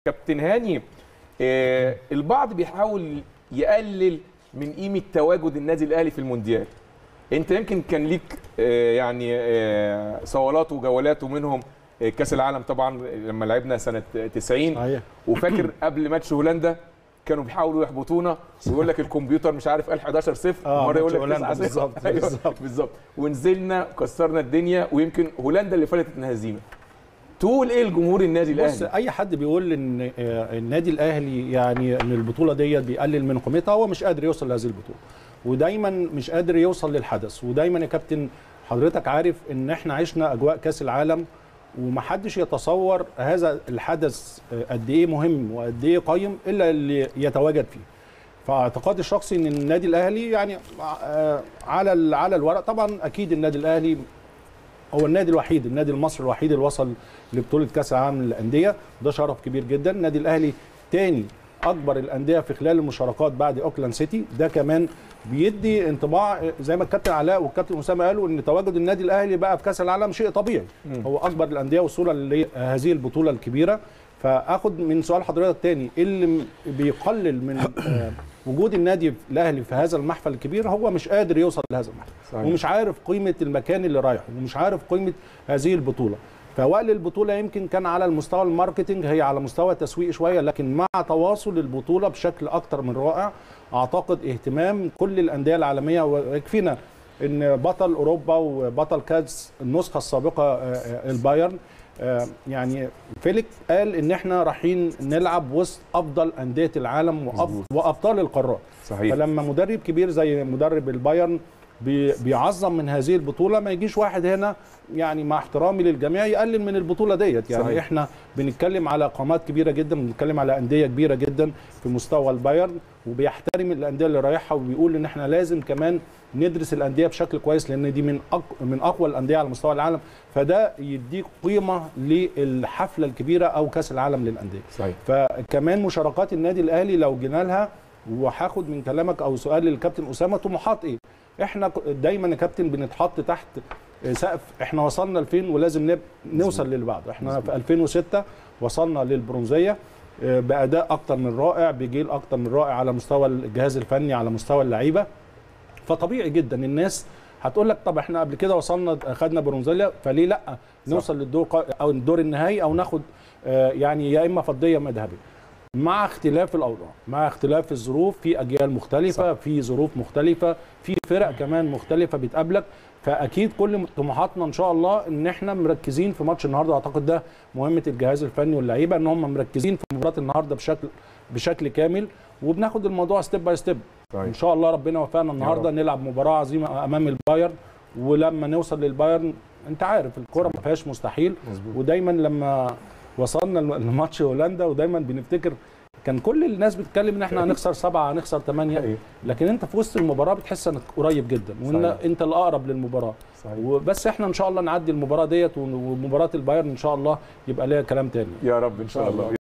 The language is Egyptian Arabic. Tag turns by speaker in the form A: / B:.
A: كابتن هاني آه البعض بيحاول يقلل من قيمه تواجد النادي الاهلي في المونديال انت يمكن كان ليك آه يعني آه صولات وجولات ومنهم آه كاس العالم طبعا لما لعبنا سنه 90
B: صحيح
A: وفاكر قبل ماتش هولندا كانوا بيحاولوا يحبطونا ويقول لك الكمبيوتر مش عارف قال 11 0
B: آه،
A: مره يقول لك
B: ماتش هولندا
A: 9 0
B: بالظبط،
A: أيوة،
B: بالظبط.
A: بالظبط ونزلنا كسرنا الدنيا ويمكن هولندا اللي فلتت من هزيمه تقول ايه لجمهور النادي
B: بص
A: الاهلي
B: اي حد بيقول ان آه، النادي الاهلي يعني ان البطوله ديت بيقلل من قيمتها هو مش قادر يوصل لهذه البطوله ودايما مش قادر يوصل للحدث ودايما يا كابتن حضرتك عارف ان احنا عشنا اجواء كاس العالم ومحدش يتصور هذا الحدث آه، قد ايه مهم وقد ايه قيم الا اللي يتواجد فيه فاعتقادي الشخصي ان النادي الاهلي يعني آه، على ال- على الورق طبعا اكيد النادي الاهلي هو النادي الوحيد النادي المصري الوحيد اللي وصل لبطوله كاس العالم للانديه ده شرف كبير جدا النادي الاهلي تاني اكبر الانديه في خلال المشاركات بعد اوكلاند سيتي ده كمان بيدي انطباع زي ما الكابتن علاء والكابتن اسامه قالوا ان تواجد النادي الاهلي بقى في كاس العالم شيء طبيعي هو اكبر الانديه وصولا لهذه البطوله الكبيره فاخد من سؤال حضرتك تاني إيه اللي م- بيقلل من آه، وجود النادي الاهلي في هذا المحفل الكبير هو مش قادر يوصل لهذا المحفل
A: صحيح.
B: ومش عارف قيمه المكان اللي رايحه ومش عارف قيمه هذه البطوله فوقل البطوله يمكن كان على المستوى الماركتنج هي على مستوى التسويق شويه لكن مع تواصل البطوله بشكل اكتر من رائع اعتقد اهتمام كل الانديه العالميه ويكفينا ان بطل اوروبا وبطل كاس النسخه السابقه آه، آه، البايرن آه، يعني فيليك قال ان احنا رايحين نلعب وسط افضل انديه العالم وأب-
A: مظبوط.
B: وابطال القارات
A: صحيح
B: فلما مدرب كبير زي مدرب البايرن بي- بيعظم من هذه البطوله ما يجيش واحد هنا يعني مع احترامي للجميع يقلل من البطوله ديت يعني
A: صحيح.
B: صحيح. احنا بنتكلم على قامات كبيره جدا بنتكلم على انديه كبيره جدا في مستوى البايرن وبيحترم الانديه اللي رايحها وبيقول ان احنا لازم كمان ندرس الانديه بشكل كويس لان دي من أق... من اقوى الانديه على مستوى العالم فده يديك قيمه للحفله الكبيره او كاس العالم للانديه
A: صحيح
B: فكمان مشاركات النادي الاهلي لو جينا لها وهاخد من كلامك او سؤال للكابتن اسامه طموحات ايه؟ احنا ك- دايما يا كابتن بنتحط تحت سقف احنا وصلنا لفين ولازم نب... نوصل للي بعده احنا في 2006 وصلنا للبرونزيه آه، باداء اكتر من رائع بجيل اكتر من رائع على مستوى الجهاز الفني على مستوى اللعيبه فطبيعي جدا الناس هتقول لك طب احنا قبل كده وصلنا خدنا برونزيه فليه لا نوصل للدور قا- او الدور النهائي او ناخد آه، يعني يا اما فضيه يا اما ذهبيه مع اختلاف الاوضاع مع اختلاف الظروف في اجيال مختلفه صح. في ظروف مختلفه في فرق كمان مختلفه بتقابلك فاكيد كل طموحاتنا ان شاء الله ان احنا مركزين في ماتش النهارده اعتقد ده مهمه الجهاز الفني واللعيبه ان هم مركزين في مباراه النهارده بشكل بشكل كامل وبناخد الموضوع ستيب باي ستيب
A: صحيح.
B: ان شاء الله ربنا وفقنا النهارده
A: رب.
B: نلعب مباراه عظيمه امام البايرن ولما نوصل للبايرن انت عارف الكوره ما فيهاش مستحيل
A: مظبوط
B: ودايما لما وصلنا لماتش هولندا ودايما بنفتكر كان كل الناس بتتكلم ان احنا هنخسر سبعه هنخسر ثمانيه
A: أيوة.
B: لكن انت في وسط المباراه بتحس انك قريب جدا وان
A: صحيح.
B: انت الاقرب للمباراه
A: صحيح
B: وبس احنا ان شاء الله نعدي المباراه ديت ومباراه البايرن ان شاء الله يبقى ليها كلام تاني
A: يا رب ان شاء
B: شاء
A: الله
B: الله.